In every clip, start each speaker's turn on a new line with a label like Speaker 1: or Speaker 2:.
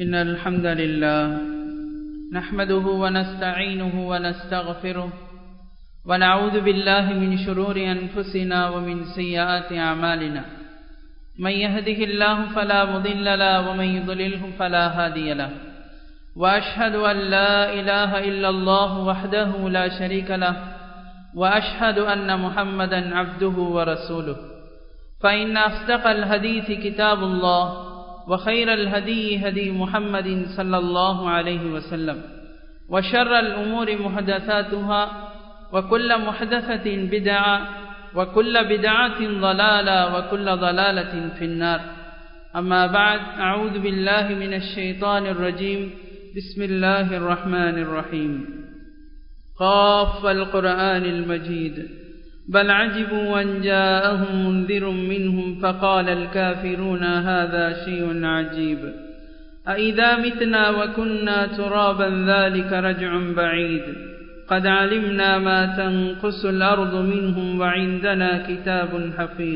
Speaker 1: إن الحمد لله نحمده ونستعينه ونستغفره ونعوذ بالله من شرور أنفسنا ومن سيئات أعمالنا من يهده الله فلا مضل له ومن يضلله فلا هادي له وأشهد أن لا إله إلا الله وحده لا شريك له وأشهد أن محمدا عبده ورسوله فإن أصدق الحديث كتاب الله وخير الهدي هدي محمد صلى الله عليه وسلم وشر الأمور محدثاتها وكل محدثة بدعة وكل بدعة ضلالة وكل ضلالة في النار أما بعد أعوذ بالله من الشيطان الرجيم بسم الله الرحمن الرحيم قاف القرآن المجيد بل عجبوا أن جاءهم منذر منهم فقال الكافرون هذا شيء عجيب أإذا متنا وكنا ترابا ذلك رجع بعيد قد علمنا ما تنقص الأرض منهم وعندنا كتاب حفيظ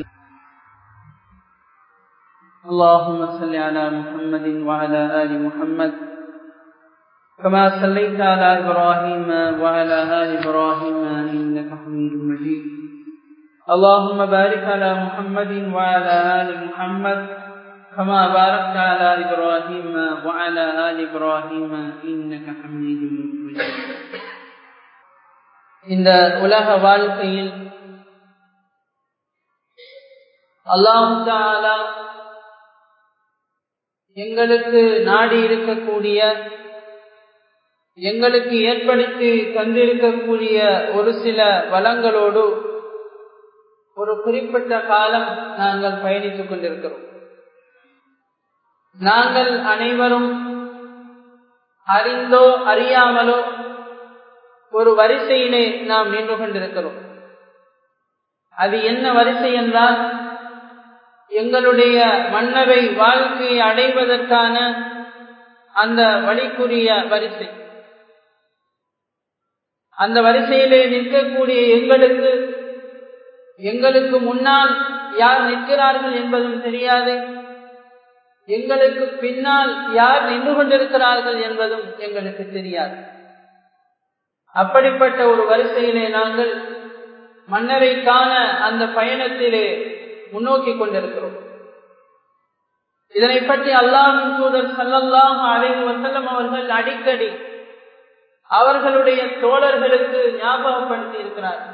Speaker 1: اللهم صل على محمد وعلى آل محمد كما صليت على إبراهيم وعلى آل إبراهيم إنك حميد مجيد اللهم بارك على محمد وعلى آل محمد كما باركت على إبراهيم وعلى آل إبراهيم إنك حميد مجيد இந்த உலக வாழ்க்கையில் அல்லாஹாலா எங்களுக்கு நாடி இருக்கக்கூடிய எங்களுக்கு ஏற்படுத்தி தந்திருக்கக்கூடிய ஒரு சில வளங்களோடு ஒரு குறிப்பிட்ட காலம் நாங்கள் பயணித்துக் கொண்டிருக்கிறோம் நாங்கள் அனைவரும் அறிந்தோ அறியாமலோ ஒரு வரிசையிலே நாம் நின்று கொண்டிருக்கிறோம் அது என்ன வரிசை என்றால் எங்களுடைய மன்னரை வாழ்க்கையை அடைவதற்கான அந்த வழிக்குரிய வரிசை அந்த வரிசையிலே நிற்கக்கூடிய எங்களுக்கு எங்களுக்கு முன்னால் யார் நிற்கிறார்கள் என்பதும் தெரியாது எங்களுக்கு பின்னால் யார் நின்று கொண்டிருக்கிறார்கள் என்பதும் எங்களுக்கு தெரியாது அப்படிப்பட்ட ஒரு வரிசையிலே நாங்கள் மன்னரை காண அந்த பயணத்திலே முன்னோக்கி கொண்டிருக்கிறோம் இதனை பற்றி அல்லாஹின் தூதர் சல்லல்லாஹ் அலைஹி வசல்லம் அவர்கள் அடிக்கடி அவர்களுடைய தோழர்களுக்கு ஞாபகப்படுத்தி இருக்கிறார்கள்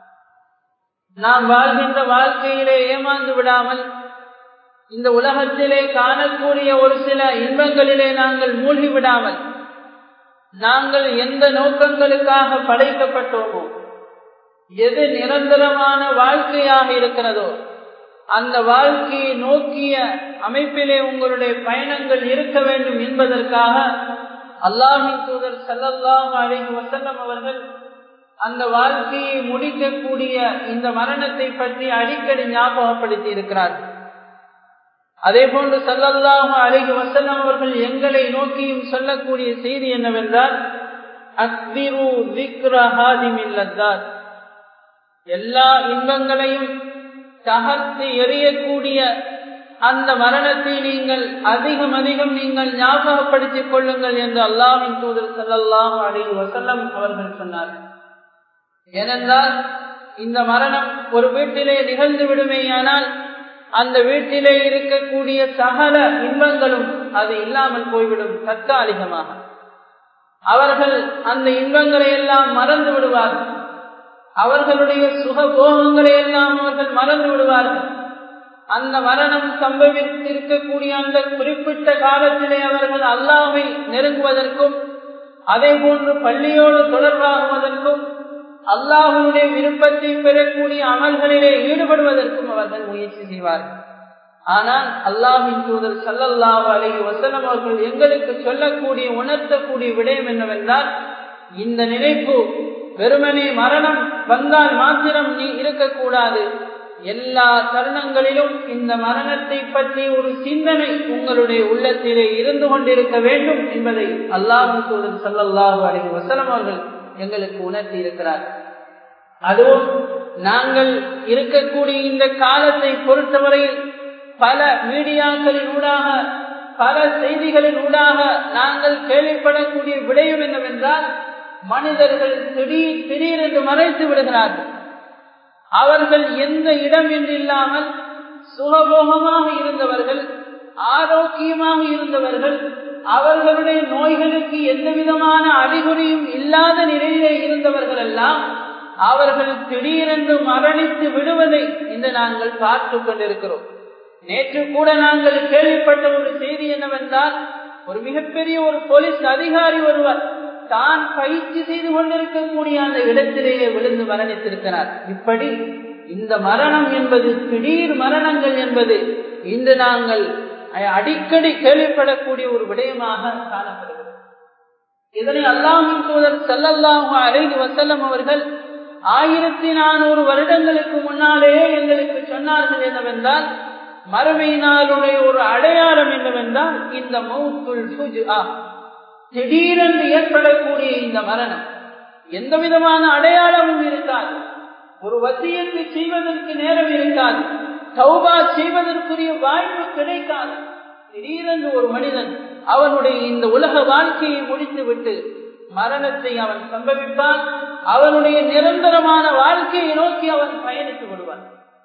Speaker 1: நாம் வாழ்கின்ற வாழ்க்கையிலே ஏமாந்து விடாமல் இந்த உலகத்திலே காணக்கூடிய ஒரு சில இன்பங்களிலே நாங்கள் மூழ்கி விடாமல் நாங்கள் எந்த நோக்கங்களுக்காக படைக்கப்பட்டோமோ எது நிரந்தரமான வாழ்க்கையாக இருக்கிறதோ அந்த வாழ்க்கையை நோக்கிய அமைப்பிலே உங்களுடைய பயணங்கள் இருக்க வேண்டும் என்பதற்காக அல்லாஹின் தூதர் சல்லல்லாஹ் அலைஹி வசல்லம் அவர்கள் அந்த வாழ்க்கையை முடிக்கக்கூடிய இந்த மரணத்தை பற்றி அடிக்கடி ஞாபகப்படுத்தி இருக்கிறார்கள் அதே போன்று சல்லல்லாஹு அழகி வசல்லம் அவர்கள் எங்களை நோக்கியும் சொல்லக்கூடிய செய்தி என்னவென்றால் அக்திரு திக்ரஹாதிமில்லத்தார் எல்லா இன்பங்களையும் தகர்த்து எறியக்கூடிய அந்த மரணத்தை நீங்கள் அதிகம் அதிகம் நீங்கள் ஞாபகப்படுத்திக் கொள்ளுங்கள் என்று அல்லாஹின் தூதர் சல்லல்லாஹு அழகி வசல்லம் அவர்கள் சொன்னார்கள் ஏனென்றால் இந்த மரணம் ஒரு வீட்டிலே நிகழ்ந்து விடுமேயானால் அந்த வீட்டிலே இருக்கக்கூடிய சகல இன்பங்களும் அது இல்லாமல் போய்விடும் தற்காலிகமாக அவர்கள் அந்த இன்பங்களை எல்லாம் மறந்து விடுவார்கள் அவர்களுடைய சுகபோகங்களை எல்லாம் அவர்கள் மறந்து விடுவார்கள் அந்த மரணம் சம்பவித்திருக்கக்கூடிய அந்த குறிப்பிட்ட காலத்திலே அவர்கள் அல்லாவை நெருங்குவதற்கும் அதே போன்று பள்ளியோடு தொடர்பாகுவதற்கும் அல்லாஹுடைய விருப்பத்தை பெறக்கூடிய அமல்களிலே ஈடுபடுவதற்கும் அவர்கள் முயற்சி செய்வார்கள் ஆனால் அல்லாஹின் தூதர் சல்லல்லாஹு அலைஹி வசலம் அவர்கள் எங்களுக்கு சொல்லக்கூடிய உணர்த்தக்கூடிய விடயம் என்னவென்றால் இந்த நினைப்பு வெறுமனே மரணம் வந்தால் மாத்திரம் நீ இருக்கக்கூடாது எல்லா தருணங்களிலும் இந்த மரணத்தை பற்றி ஒரு சிந்தனை உங்களுடைய உள்ளத்திலே இருந்து கொண்டிருக்க வேண்டும் என்பதை அல்லாஹு தூதர் சல்லல்லாஹு அலைஹி வசலம் அவர்கள் எங்களுக்கு உணர்த்தி இருக்கிறார் அதுவும் நாங்கள் இருக்கக்கூடிய இந்த காலத்தை பொறுத்தவரையில் பல மீடியாக்களின் ஊடாக பல செய்திகளின் ஊடாக நாங்கள் கேள்விப்படக்கூடிய விடயம் என்னவென்றால் மனிதர்கள் திடீர் திடீரென்று மறைத்து விடுகிறார்கள் அவர்கள் எந்த இடம் என்று இல்லாமல் சுகபோகமாக இருந்தவர்கள் ஆரோக்கியமாக இருந்தவர்கள் அவர்களுடைய நோய்களுக்கு எந்த விதமான அறிகுறியும் இல்லாத நிலையிலே இருந்தவர்கள் எல்லாம் அவர்கள் திடீரென்று மரணித்து விடுவதை இன்று நாங்கள் பார்த்து கொண்டிருக்கிறோம் நேற்று கூட நாங்கள் கேள்விப்பட்ட ஒரு செய்தி என்னவென்றால் ஒரு மிகப்பெரிய ஒரு போலீஸ் அதிகாரி ஒருவர் தான் பயிற்சி செய்து கொண்டிருக்கக்கூடிய அந்த இடத்திலேயே விழுந்து மரணித்திருக்கிறார் இப்படி இந்த மரணம் என்பது திடீர் மரணங்கள் என்பது இன்று நாங்கள் அடிக்கடி கேள்விப்படக்கூடிய ஒரு விடயமாக காணப்படுகிறது இதனை அல்லாஹின் தூதர் செல்லல்லாஹு அலைஹி வசல்லம் அவர்கள் ஆயிரத்தி நானூறு வருடங்களுக்கு முன்னாலேயே எங்களுக்கு சொன்னார்கள் என்னவென்றால் மறுமை நாளுடைய ஒரு அடையாளம் என்னவென்றால் இந்த மௌத்துல் ஃபுஜ்ஆ திடீரென்று ஏற்படக்கூடிய இந்த மரணம் எந்த விதமான அடையாளமும் இருக்காது ஒரு வசியத்தை செய்வதற்கு நேரம் இருக்காது சௌபா செய்வதற்குரிய வாய்ப்பு கிடைக்காது திடீரென்று ஒரு மனிதன் அவனுடைய இந்த உலக வாழ்க்கையை முடித்துவிட்டு மரணத்தை அவன் சம்பவிப்பான் அவனுடைய நிரந்தரமான வாழ்க்கையை நோக்கி அவன் பயணித்து விடுவான்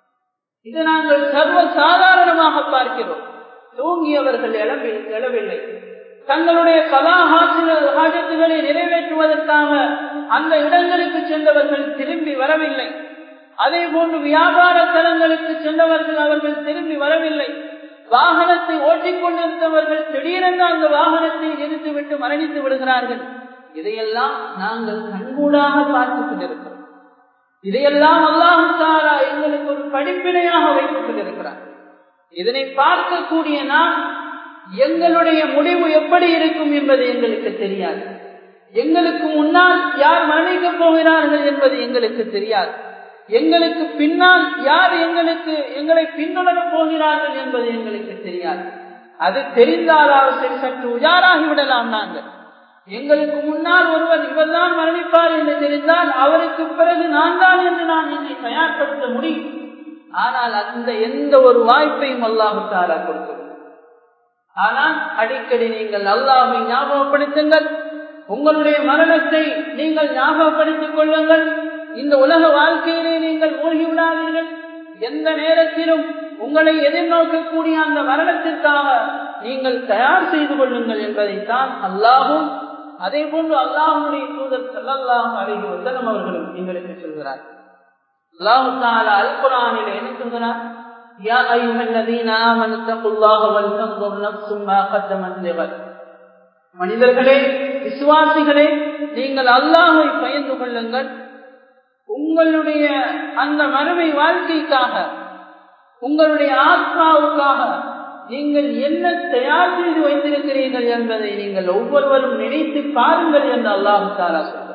Speaker 1: இது நாங்கள் சர்வ சாதாரணமாக பார்க்கிறோம் தூங்கியவர்கள் எழவில் எழவில்லை தங்களுடைய கலாஹாஜத்துகளை நிறைவேற்றுவதற்காக அந்த இடங்களுக்கு சென்றவர்கள் திரும்பி வரவில்லை அதே போன்று வியாபார தலங்களுக்கு சென்றவர்கள் அவர்கள் திரும்பி வரவில்லை வாகனத்தை ஓட்டிக்கொண்டிருந்தவர்கள் திடீரென்று அந்த வாகனத்தை நிறுத்திவிட்டு மரணித்து விடுகிறார்கள் இதையெல்லாம் நாங்கள் கண்கூடாக பார்த்துக் கொண்டிருக்கிறோம் இதையெல்லாம் அல்லாஹு தாரா எங்களுக்கு ஒரு படிப்பினையாக வைத்துக் கொண்டிருக்கிறார் இதனை பார்க்கக்கூடிய நாம் எங்களுடைய முடிவு எப்படி இருக்கும் என்பது எங்களுக்கு தெரியாது எங்களுக்கு முன்னால் யார் மரணிக்கப் போகிறார்கள் என்பது எங்களுக்கு தெரியாது எங்களுக்கு பின்னால் யார் எங்களுக்கு எங்களை பின்தொடரப் போகிறார்கள் என்பது எங்களுக்கு தெரியாது அது தெரிந்தாலாவது சரி சற்று உஜாராகி விடலாம் நாங்கள் எங்களுக்கு முன்னால் ஒருவர் இவர்தான் மரணிப்பார் என்று தெரிந்தால் அவருக்கு பிறகு நான் தான் என்று நான் என்னை தயார்படுத்த முடியும் ஆனால் அந்த எந்த ஒரு வாய்ப்பையும் அல்லாஹு தாரா கொடுக்கவில்லை ஆனால் அடிக்கடி நீங்கள் அல்லாஹை ஞாபகப்படுத்துங்கள் உங்களுடைய மரணத்தை நீங்கள் ஞாபகப்படுத்திக் கொள்ளுங்கள் இந்த உலக வாழ்க்கையிலே நீங்கள் மூழ்கி விடாதீர்கள் எந்த நேரத்திலும் உங்களை எதிர்நோக்கக்கூடிய அந்த மரணத்திற்காக நீங்கள் தயார் செய்து கொள்ளுங்கள் என்பதைத்தான் அல்லாஹும் அதே போன்று அல்லாஹுடைய தூதர் செல்லல்லாஹும் அழகி வசனம் அவர்களும் எங்களுக்கு சொல்கிறார் அல்லாஹு தாலா அல் குரானில் என்ன சொல்கிறார் يا أيها الذين آمنوا اتقوا الله ولتنظر نفس ما قدمت لغد மனிதர்களே விசுவாசிகளே நீங்கள் அல்லாஹை பயந்து கொள்ளுங்கள் உங்களுடைய அந்த மறுமை வாழ்க்கைக்காக உங்களுடைய ஆத்மாவுக்காக நீங்கள் என்ன தயார் செய்து வைத்திருக்கிறீர்கள் என்பதை நீங்கள் ஒவ்வொருவரும் நினைத்து பாருங்கள் என்று அல்லாஹு தாரா சொல்றார்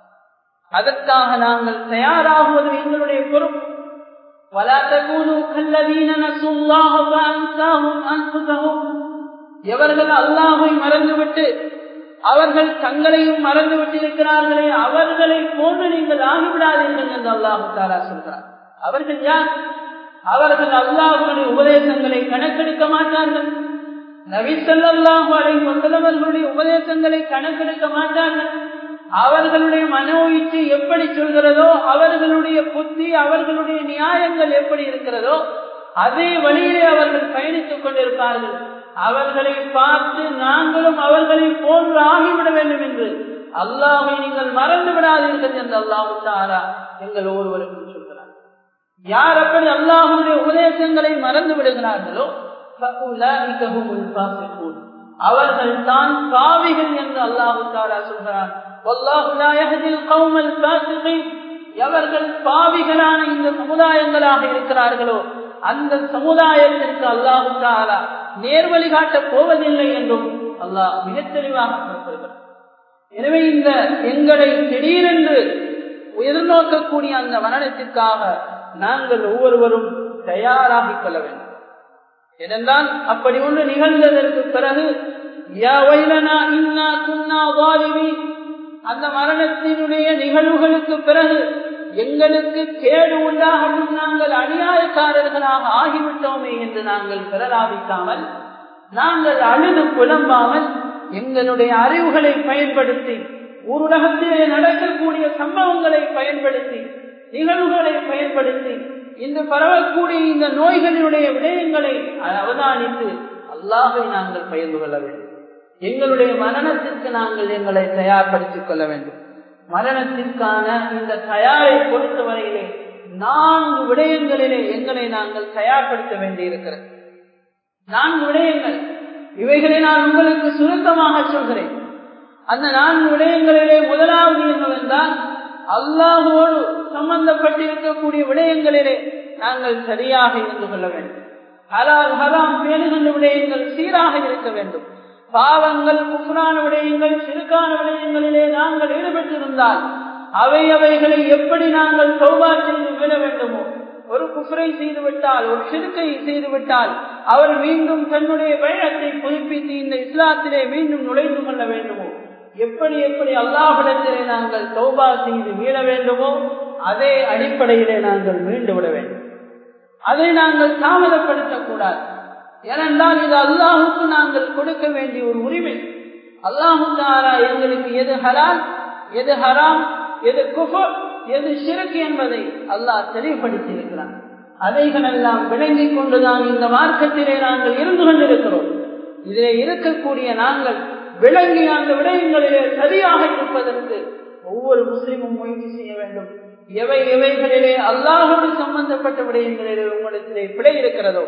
Speaker 1: அதற்காக நாங்கள் தயாராகுவது எங்களுடைய பொறுப்பு ولا تكونوا كالذين نسوا الله فأنساهم أنفسهم எவர்கள் அல்லாஹை மறந்துவிட்டு அவர்கள் தங்களையும் மறந்து விட்டிருக்கிறார்களே அவர்களை போன்று நீங்கள் ஆகிவிடாதீர்கள் என்று அல்லாஹு தாரா சொல்கிறார் அவர்கள் யார் அவர்கள் அல்லாஹுடைய உபதேசங்களை கணக்கெடுக்க மாட்டார்கள் நபி சொல்லாஹு அலை வசலவர்களுடைய உபதேசங்களை கணக்கெடுக்க மாட்டார்கள் அவர்களுடைய மனோ இச்சை எப்படி சொல்கிறதோ அவர்களுடைய புத்தி அவர்களுடைய நியாயங்கள் எப்படி இருக்கிறதோ அதே வழியிலே அவர்கள் பயணித்துக் கொண்டிருப்பார்கள் அவர்களை பார்த்து நாங்களும் அவர்களை போன்று ஆகிவிட வேண்டும் என்று அல்லாஹை நீங்கள் மறந்து விடாதீர்கள் என்று அல்லாஹு தாரா எங்கள் ஒவ்வொருவருக்கும் சொல்கிறார் யார் அப்படி அல்லாஹுடைய உபதேசங்களை மறந்து விடுகிறார்களோ அவர்கள் தான் பாவிகள் என்று அல்லாஹு தாரா சொல்கிறார் எவர்கள் பாவிகளான இந்த சமுதாயங்களாக இருக்கிறார்களோ அந்த சமுதாயத்திற்கு அல்லாஹு தாலா நேர்வழி காட்டப் போவதில்லை என்றும் அல்லாஹ் மிக தெளிவாக குறிப்பிடுகிறார் எனவே இந்த எங்களை திடீரென்று எதிர்நோக்கக்கூடிய அந்த மரணத்திற்காக நாங்கள் ஒவ்வொருவரும் தயாராகிக் கொள்ள வேண்டும் ஏனென்றால் அப்படி ஒன்று நிகழ்ந்ததற்கு பிறகு அந்த மரணத்தினுடைய நிகழ்வுகளுக்கு பிறகு எங்களுக்கு கேடு உண்டாகட்டும் நாங்கள் அநியாயக்காரர்களாக ஆகிவிட்டோமே என்று நாங்கள் பிறராவிக்காமல் நாங்கள் அழுது புலம்பாமல் எங்களுடைய அறிவுகளை பயன்படுத்தி ஊருலகத்திலே நடக்கக்கூடிய சம்பவங்களை பயன்படுத்தி நிகழ்வுகளை பயன்படுத்தி இன்று பரவக்கூடிய இந்த நோய்களினுடைய விடயங்களை அவதானித்து அல்லாஹை நாங்கள் பகிர்ந்து கொள்ள வேண்டும் எங்களுடைய மரணத்திற்கு நாங்கள் எங்களை தயார்படுத்திக் கொள்ள வேண்டும் மரணத்திற்கான இந்த தயாரை பொறுத்தவரையிலே நான்கு விடயங்களிலே எங்களை நாங்கள் தயார்படுத்த வேண்டியிருக்கிறது நான்கு விடயங்கள் இவைகளை நான் உங்களுக்கு சுருக்கமாக சொல்கிறேன் அந்த நான்கு விடயங்களிலே முதலாவது என்னவென்றால் அல்லாஹோடு சம்பந்தப்பட்டிருக்கக்கூடிய விடயங்களிலே நாங்கள் சரியாக இருந்து கொள்ள வேண்டும் ஹலால் ஹராம் பேணுகின்ற விடயங்கள் சீராக இருக்க வேண்டும் பாவங்கள் குஃப்ரான விடயங்கள் சிறுக்கான விடயங்களிலே நாங்கள் ஈடுபட்டிருந்தால் அவை அவைகளை எப்படி நாங்கள் சௌபா செய்து விட வேண்டுமோ ஒரு குஃப்ரை செய்துவிட்டால் ஒரு சிறுக்கை செய்துவிட்டால் அவர் மீண்டும் தன்னுடைய பயணத்தை புதுப்பித்து இந்த இஸ்லாத்திலே மீண்டும் நுழைந்து கொள்ள வேண்டுமோ எப்படி எப்படி அல்லாஹிடத்திலே நாங்கள் தௌபா செய்து மீள வேண்டுமோ அதே அடிப்படையிலே நாங்கள் மீண்டு விட வேண்டும் அதை நாங்கள் தாமதப்படுத்தக்கூடாது ஏனென்றால் இது அல்லாஹுக்கு நாங்கள் கொடுக்க வேண்டிய ஒரு உரிமை அல்லாஹு தாரா எங்களுக்கு எது ஹலால் எது ஹராம் எது குஃபர் எது சிறுக்கு என்பதை அல்லாஹ் தெளிவுபடுத்தி இருக்கிறான் அதைகளெல்லாம் விளங்கிக் கொண்டுதான் இந்த மார்க்கத்திலே நாங்கள் இருந்து கொண்டிருக்கிறோம் இதிலே இருக்கக்கூடிய நாங்கள் விளங்கி அந்த விடயங்களிலே சரியாக இருப்பதற்கு ஒவ்வொரு முஸ்லிமும் முயற்சி செய்ய வேண்டும் எவை எவைகளிலே அல்லாஹோடு சம்பந்தப்பட்ட விடயங்களிலே உங்களிடத்திலே பிழை இருக்கிறதோ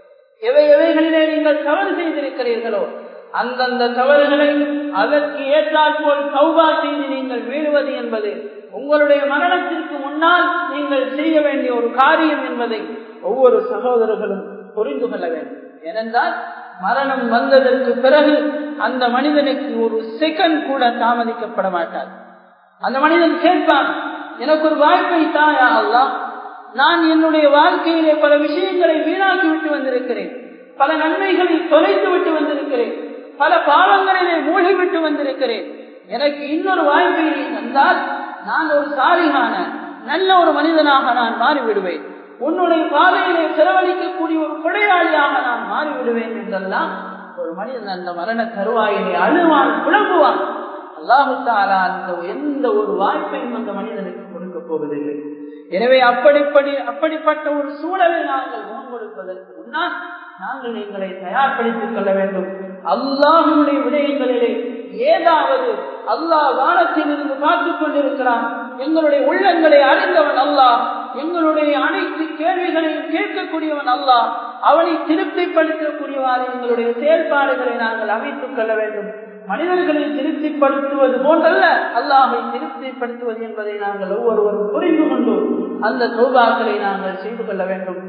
Speaker 1: எவை எவைகளிலே நீங்கள் தவறு செய்திருக்கிறீர்களோ அந்தந்த தவறுகளை அதற்கு ஏற்றால் போல் சௌபா செய்து நீங்கள் வீழுவது என்பது உங்களுடைய மரணத்திற்கு முன்னால் நீங்கள் செய்ய வேண்டிய ஒரு காரியம் என்பதை ஒவ்வொரு சகோதரர்களும் புரிந்து கொள்ள வேண்டும் ஏனென்றால் மரணம் வந்ததற்கு பிறகு அந்த மனிதனுக்கு ஒரு செகண்ட் கூட தாமதிக்கப்பட மாட்டார் அந்த மனிதன் கேட்பான் எனக்கு ஒரு வாய்ப்பை தாயா அல்லா நான் என்னுடைய வாழ்க்கையிலே பல விஷயங்களை வீணாக்கி விட்டு வந்திருக்கிறேன் பல நன்மைகளை தொலைத்து விட்டு வந்திருக்கிறேன் பல பாவங்களிலே மூழ்கி விட்டு வந்திருக்கிறேன் எனக்கு இன்னொரு வாய்ப்பை நீ தந்தால் நான் ஒரு சாலிகான நல்ல ஒரு மனிதனாக நான் மாறிவிடுவேன் உன்னுடைய பாதையிலே செலவழிக்கக்கூடிய ஒரு கொடையாளியாக நான் மாறிவிடுவேன் என்றெல்லாம் ஒரு மனிதன் அந்த மரண தருவாயிலே அழுவான் புலம்புவான் அல்லாஹுத்தாலா அந்த எந்த ஒரு வாய்ப்பையும் அந்த மனிதனுக்கு கொடுக்க போவதில்லை எனவே அப்படிப்படி அப்படிப்பட்ட ஒரு சூழலை நாங்கள் முகம் கொடுப்பதற்கு முன்னால் நாங்கள் எங்களை தயார்படுத்திக் கொள்ள வேண்டும் அல்லாஹனுடைய விடயங்களிலே ஏதாவது அல்லாஹ் வானத்தில் இருந்து பார்த்துக் கொண்டிருக்கிறான் எங்களுடைய உள்ளங்களை அறிந்தவன் அல்லாஹ் எங்களுடைய அனைத்து கேள்விகளையும் கேட்கக்கூடியவன் அல்லாஹ் அவனை திருப்திப்படுத்தக்கூடியவாறு எங்களுடைய செயல்பாடுகளை நாங்கள் அமைத்துக் கொள்ள வேண்டும் மனிதர்களை திருப்திப்படுத்துவது போன்றல்ல அல்லாஹை திருப்திப்படுத்துவது என்பதை நாங்கள் ஒவ்வொருவரும் புரிந்து கொண்டு அந்த சௌபாக்களை நாங்கள் செய்து கொள்ள வேண்டும்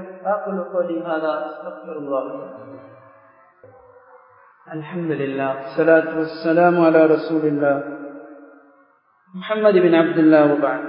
Speaker 1: الحمد لله الصلاة والسلام على رسول الله محمد بن عبد الله وبعد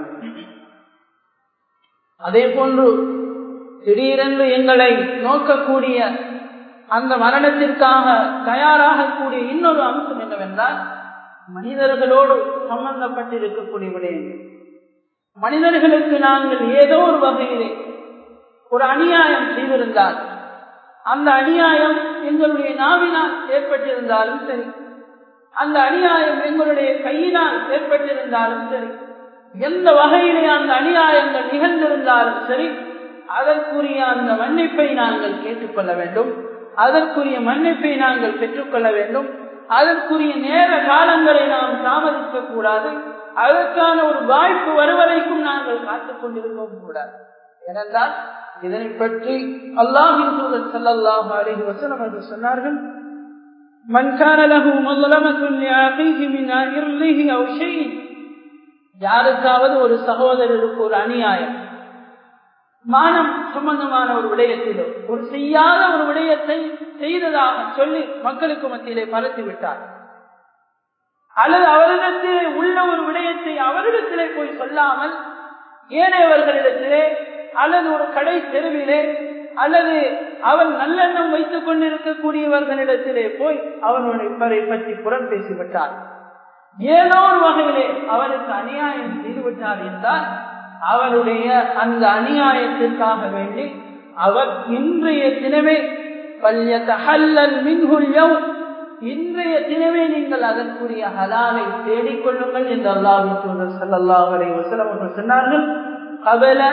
Speaker 1: அதே போன்று திடீரென்று எங்களை நோக்கக்கூடிய அந்த மரணத்திற்காக தயாராகக்கூடிய இன்னொரு அம்சம் என்னவென்றால் மனிதர்களோடு சம்பந்தப்பட்டிருக்கக்கூடிய விடயங்கள் மனிதர்களுக்கு நாங்கள் ஏதோ ஒரு வகையிலே ஒரு அநியாயம் செய்திருந்தால் அந்த அநியாயம் எங்களுடைய நாவினால் ஏற்பட்டிருந்தாலும் சரி அந்த அநியாயம் எங்களுடைய கையினால் ஏற்பட்டிருந்தாலும் சரி எந்த வகையிலே அந்த அநியாயங்கள் நிகழ்ந்திருந்தாலும் சரி அதற்குரிய அந்த மன்னிப்பை நாங்கள் கேட்டுக்கொள்ள வேண்டும் அதற்குரிய மன்னிப்பை நாங்கள் பெற்றுக்கொள்ள வேண்டும் அதற்குரிய நேர காலங்களை நாம் தாமதிக்க கூடாது அதற்கான ஒரு வாய்ப்பு வருவதைக்கும் நாங்கள் காத்துக் கொண்டிருக்கவும் கூடாது ஏனென்றால் இதனை பற்றி அல்லாஹின் தூதர் சல்லாஹு அலைஹி வஸல்லம் அவர்கள் சொன்னார்கள் من كان له مظلمة لأخيه من إرله أو شيء யாருக்காவது ஒரு சகோதரருக்கு ஒரு அநியாயம் மானம் சம்பந்தமான ஒரு விடயத்திலோ ஒரு செய்யாத ஒரு விடயத்தை செய்ததாக சொல்லி மக்களுக்கு மத்தியிலே பரத்தி விட்டார் அல்லது அவரிடத்திலே உள்ள ஒரு விடயத்தை அவரிடத்திலே போய் சொல்லாமல் ஏனையவர்களிடத்திலே அல்லது ஒரு கடை தெருவிலே அல்லது அவன் நல்லெண்ணம் வைத்துக் கொண்டிருக்கக்கூடியவர்களிடத்திலே போய் அவனுடைய பற்றி புறம் பேசிவிட்டார் ஏதோ ஒரு வகையிலே அவனுக்கு அநியாயம் செய்துவிட்டார் என்றால் அவருடைய அந்த அநியாயத்திற்காக வேண்டி அவர் இன்றைய தினமே இன்றைய தினமே நீங்கள் அதற்குரிய ஹலாலை தேடிக்கொள்ளுங்கள் என்று அல்லாவின் தூதர் சல்லல்லாஹு அலைஹி வஸல்லம் அவர்கள் சொன்னார்கள் கபல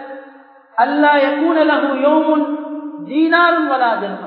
Speaker 1: அல்லா யகூன லஹு யௌமுன் தீனாரும் வலா திர்ஹம்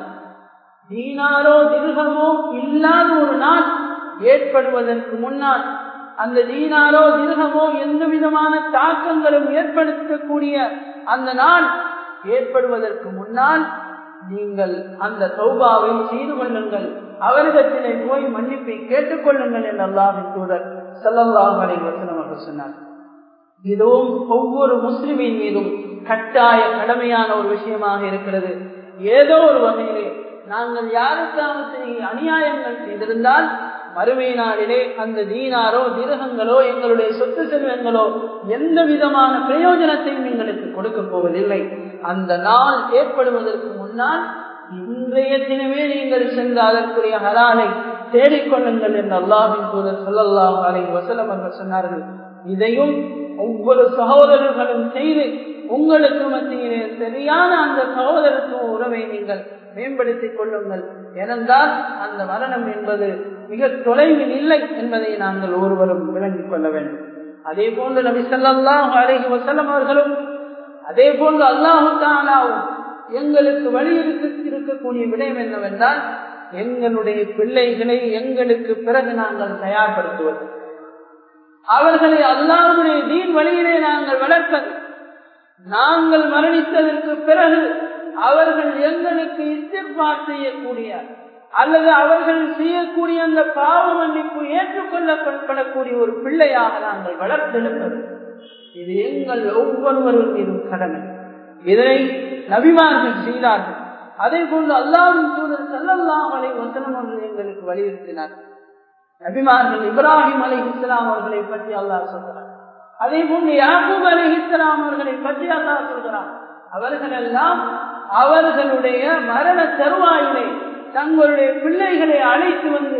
Speaker 1: தீனாரோ திர்ஹமோ இல்லாத ஒரு நாள் ஏற்படுவதற்கு முன்னால் அந்த தீனாரோ திருகமோ எந்த விதமான தாக்கங்களும் ஏற்படுத்தக்கூடிய அந்த நாள் ஏற்படுவதற்கு முன்னால் நீங்கள் அந்த தௌபாவை செய்து கொள்ளுங்கள் அவரிடத்திலே போய் மன்னிப்பை கேட்டுக்கொள்ளுங்கள் என்று அல்லாவின் தூதர் சல்லல்லாஹு அலைஹி வஸல்லம் அவர்கள் சொன்னார் இதுவும் ஒவ்வொரு முஸ்லிமின் மீதும் கட்டாய கடமையான ஒரு விஷயமாக இருக்கிறது ஏதோ ஒரு வகையிலே நாங்கள் யாருக்காவது அநியாயங்கள் செய்திருந்தால் மறுமை நாளிலே அந்த தீனாரோ திருகங்களோ எங்களுடைய சொத்து செல்வங்களோ எந்த விதமான பிரயோஜனத்தையும் எங்களுக்கு கொடுக்க போவதில்லை அந்த நாள் ஏற்படுவதற்கு முன்னால் இன்றைய தினமே நீங்கள் சென்று அதற்குரிய ஹலாலை தேடிக்கொள்ளுங்கள் என்று அல்லாஹின் தூதர் சொல்லல்லாஹு அலை வசலம் அவர்கள் சொன்னார்கள் இதையும் ஒவ்வொரு சகோதரர்களும் செய்து உங்களுக்கு மத்தியிலே சரியான அந்த சகோதரத்துவ உறவை நீங்கள் மேம்படுத்திக் கொள்ளுங்கள் ஏனென்றால் அந்த மரணம் என்பது மிக தொலைவில் இல்லை என்பதை நாங்கள் ஒருவரும் விளங்கிக் கொள்ள வேண்டும் அதே போன்று நபி சொல்லாஹு அலஹி வசலம் அவர்களும் அதே போன்று அல்லாஹு தாலாவும் எங்களுக்கு வலியுறுத்தி இருக்கக்கூடிய விடயம் என்னவென்றால் எங்களுடைய பிள்ளைகளை எங்களுக்கு பிறகு நாங்கள் தயார்படுத்துவது அவர்களை அல்லாஹுடைய தீன் வழியிலே நாங்கள் வளர்ப்பது நாங்கள் மரணித்ததற்கு பிறகு அவர்கள் எங்களுக்கு இஸ்திர்பார் செய்யக்கூடிய அல்லது அவர்கள் செய்யக்கூடிய அந்த பாவ மன்னிப்பு ஏற்றுக்கொள்ளப்படக்கூடிய ஒரு பிள்ளையாக நாங்கள் வளர்த்தெடுப்பது இது எங்கள் ஒவ்வொருவரும் மீதும் கடமை இதனை நபிமார்கள் செய்தார்கள் அதே போன்று அல்லாவின் தூதர் செல்லல்லாம் அலை வசனம் அவர்கள் எங்களுக்கு வலியுறுத்தினார் நபிமார்கள் இப்ராஹிம் அலை இஸ்லாம் அவர்களை பற்றி அல்லாஹ் சொல்கிறார் அதே போன்று யாக்கூப் அலை இஸ்லாம் அவர்களை பற்றி அல்லாஹ் சொல்கிறார் அவர்கள் எல்லாம் அவர்களுடைய மரண தருவாயிலே தங்களுடைய பிள்ளைகளை அழைத்து வந்து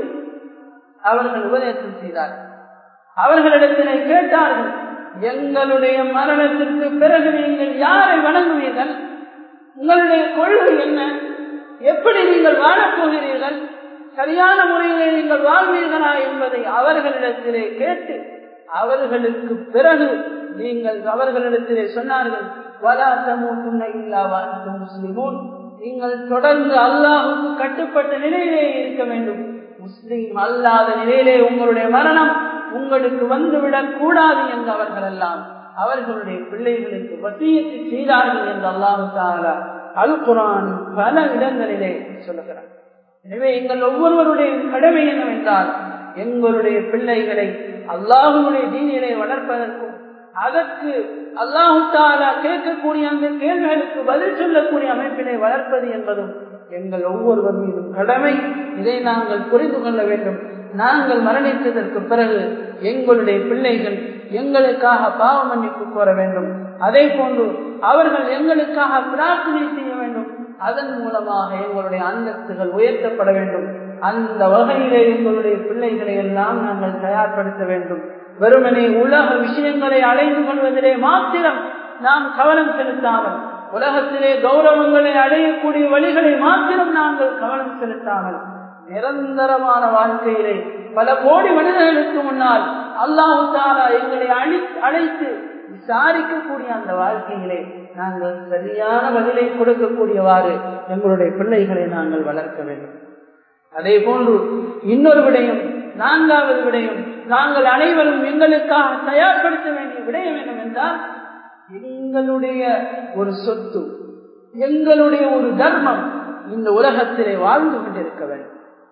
Speaker 1: அவர்கள் உபதேசம் செய்தார்கள் அவர்களிடத்திலே கேட்டார்கள் எங்களுடைய மரணத்திற்கு பிறகு நீங்கள் யாரை வணங்குவீர்கள் உங்களுடைய கொள்கை என்ன எப்படி நீங்கள் வாழப்போகிறீர்கள் சரியான முறையிலே நீங்கள் வாழ்வீர்களா என்பதை அவர்களிடத்திலே கேட்டு அவர்களுக்கு பிறகு நீங்கள் அவர்களிடத்திலே சொன்னார்கள் வலா சமூக இல்லாவா முஸ்லிமூன் நீங்கள் தொடர்ந்து அல்லாஹுக்கு கட்டுப்பட்ட நிலையிலே இருக்க வேண்டும் முஸ்லீம் அல்லாத நிலையிலே உங்களுடைய மரணம் உங்களுக்கு வந்துவிடக் கூடாது என்று அவர்கள் எல்லாம் அவர்களுடைய பிள்ளைகளுக்கு வசியத்தை செய்தார்கள் என்று அல்லாஹு தாலா அல் குரான் பல இடங்களிலே சொல்லுகிறார் எனவே எங்கள் ஒவ்வொருவருடைய கடமை என்னவென்றால் எங்களுடைய பிள்ளைகளை அல்லாஹுடைய தீனிலே வளர்ப்பதற்கும் அதற்கு அல்லாஹு தாலா கேட்கக்கூடிய அந்த கேள்விகளுக்கு பதில் சொல்லக்கூடிய அமைப்பினை வளர்ப்பது என்பதும் எங்கள் ஒவ்வொருவர் மீதும் கடமை இதை நாங்கள் புரிந்து கொள்ள வேண்டும் நாங்கள் மரணித்ததற்கு பிறகு எங்களுடைய பிள்ளைகள் எங்களுக்காக பாவ மன்னிப்பு கோர வேண்டும் அதே போன்று அவர்கள் எங்களுக்காக பிரார்த்தனை செய்ய வேண்டும் அதன் மூலமாக எங்களுடைய அந்தஸ்துகள் உயர்த்தப்பட வேண்டும் அந்த வகையிலே எங்களுடைய பிள்ளைகளை எல்லாம் நாங்கள் தயார்படுத்த வேண்டும் வெறுமனே உலக விஷயங்களை அடைந்து கொள்வதிலே மாத்திரம் நாம் கவனம் செலுத்தாமல் உலகத்திலே கௌரவங்களை அடையக்கூடிய வழிகளை மாத்திரம் நாங்கள் கவனம் செலுத்தாமல் நிரந்தரமான வாழ்க்கையிலே பல கோடி மனிதர்களுக்கு முன்னால் அல்லாஹு தாலா எங்களை அழி அழைத்து விசாரிக்கக்கூடிய அந்த வாழ்க்கையிலே நாங்கள் சரியான பதிலை கொடுக்கக்கூடியவாறு எங்களுடைய பிள்ளைகளை நாங்கள் வளர்க்க வேண்டும் அதே போன்று இன்னொரு விடயம் நான்காவது விடயம் நாங்கள் அனைவரும் எங்களுக்காக தயார்படுத்த வேண்டிய விடயம் என்னவென்றால் எங்களுடைய ஒரு சொத்து எங்களுடைய ஒரு தர்மம் இந்த உலகத்திலே வாழ்ந்து கொண்டிருக்க வேண்டும்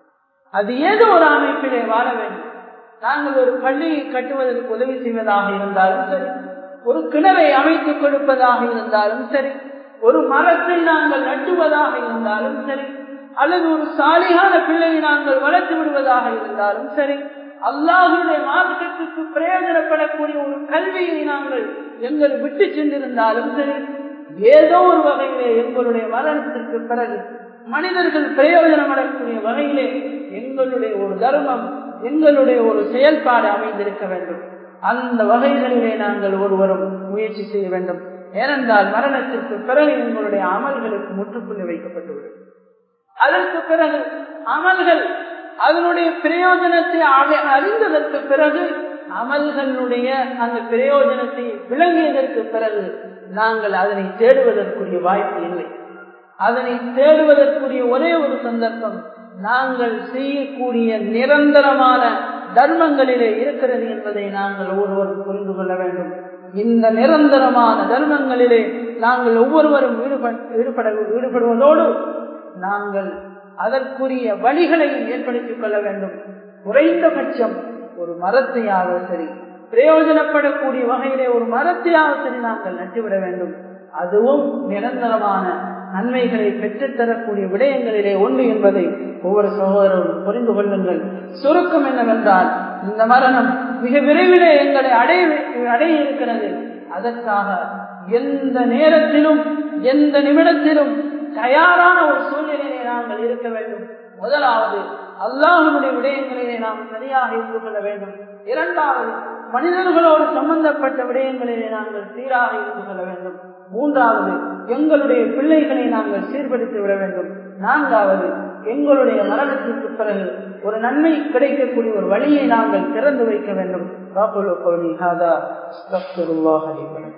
Speaker 1: அது ஏதோ ஒரு அமைப்பிலே வாழ வேண்டும் நாங்கள் ஒரு பள்ளியை கட்டுவதற்கு உதவி செய்வதாக இருந்தாலும் சரி ஒரு கிணறை அமைத்துக் கொடுப்பதாக இருந்தாலும் சரி ஒரு மரத்தை நாங்கள் நட்டுவதாக இருந்தாலும் சரி அல்லது ஒரு சாலியான பிள்ளையை நாங்கள் வளர்த்து விடுவதாக இருந்தாலும் சரி அல்லாஹுடைய மார்க்கத்துக்கு பிரயோஜனப்படக்கூடிய ஒரு கல்வியை நாங்கள் எங்கள் விட்டு சென்றிருந்தாலும் சரி ஏதோ ஒரு வகையிலே எங்களுடைய மரணத்திற்கு பிறகு மனிதர்கள் பிரயோஜனம் அடையக்கூடிய வகையிலே எங்களுடைய ஒரு தர்மம் எங்களுடைய ஒரு செயல்பாடு அமைந்திருக்க வேண்டும் அந்த வகைகளிலே நாங்கள் ஒருவரும் முயற்சி செய்ய வேண்டும் ஏனென்றால் மரணத்திற்கு பிறகு எங்களுடைய அமல்களுக்கு முற்றுப்புள்ளி வைக்கப்பட்டுவிடும் அதற்கு பிறகு அமல்கள் அதனுடைய பிரயோஜனத்தை அறிந்ததற்கு பிறகு அமல்களுடைய அந்த பிரயோஜனத்தை விளங்கியதற்கு பிறகு நாங்கள் அதனை தேடுவதற்குரிய வாய்ப்பு இல்லை அதனை தேடுவதற்குரிய ஒரே ஒரு சந்தர்ப்பம் நாங்கள் செய்யக்கூடிய நிரந்தரமான தர்மங்களிலே இருக்கிறது என்பதை நாங்கள் ஒவ்வொருவரும் புரிந்து கொள்ள வேண்டும் இந்த நிரந்தரமான தர்மங்களிலே நாங்கள் ஒவ்வொருவரும் ஈடுபட ஈடுபடுவதோடு நாங்கள் அதற்குரிய வழிகளையும் ஏற்படுத்திக் கொள்ள வேண்டும் குறைந்தபட்சம் ஒரு மரத்தையாவது சரி பிரயோஜனப்படக்கூடிய வகையிலே ஒரு மரத்தையாவது சரி நாங்கள் நட்டுவிட வேண்டும் அதுவும் நிரந்தரமான நன்மைகளை பெற்றுத்தரக்கூடிய விடயங்களிலே ஒன்று என்பதை ஒவ்வொரு சகோதரரும் புரிந்து கொள்ளுங்கள் சுருக்கம் என்னவென்றால் இந்த மரணம் மிக விரைவிலே எங்களை அடைய அடைய இருக்கிறது அதற்காக எந்த நேரத்திலும் எந்த நிமிடத்திலும் தயாரான ஒரு சூழ்நிலையை நாங்கள் இருக்க வேண்டும் முதலாவது அல்லாஹனுடைய விடயங்களிலே நாம் சரியாக இருந்து கொள்ள வேண்டும் இரண்டாவது மனிதர்களோடு சம்பந்தப்பட்ட விடயங்களிலே நாங்கள் சீராக இருந்து கொள்ள வேண்டும் மூன்றாவது எங்களுடைய பிள்ளைகளை நாங்கள் சீர்படுத்தி விட வேண்டும் நான்காவது எங்களுடைய மரணத்திற்கு பிறகு ஒரு நன்மை கிடைக்கக்கூடிய ஒரு வழியை நாங்கள் திறந்து வைக்க வேண்டும்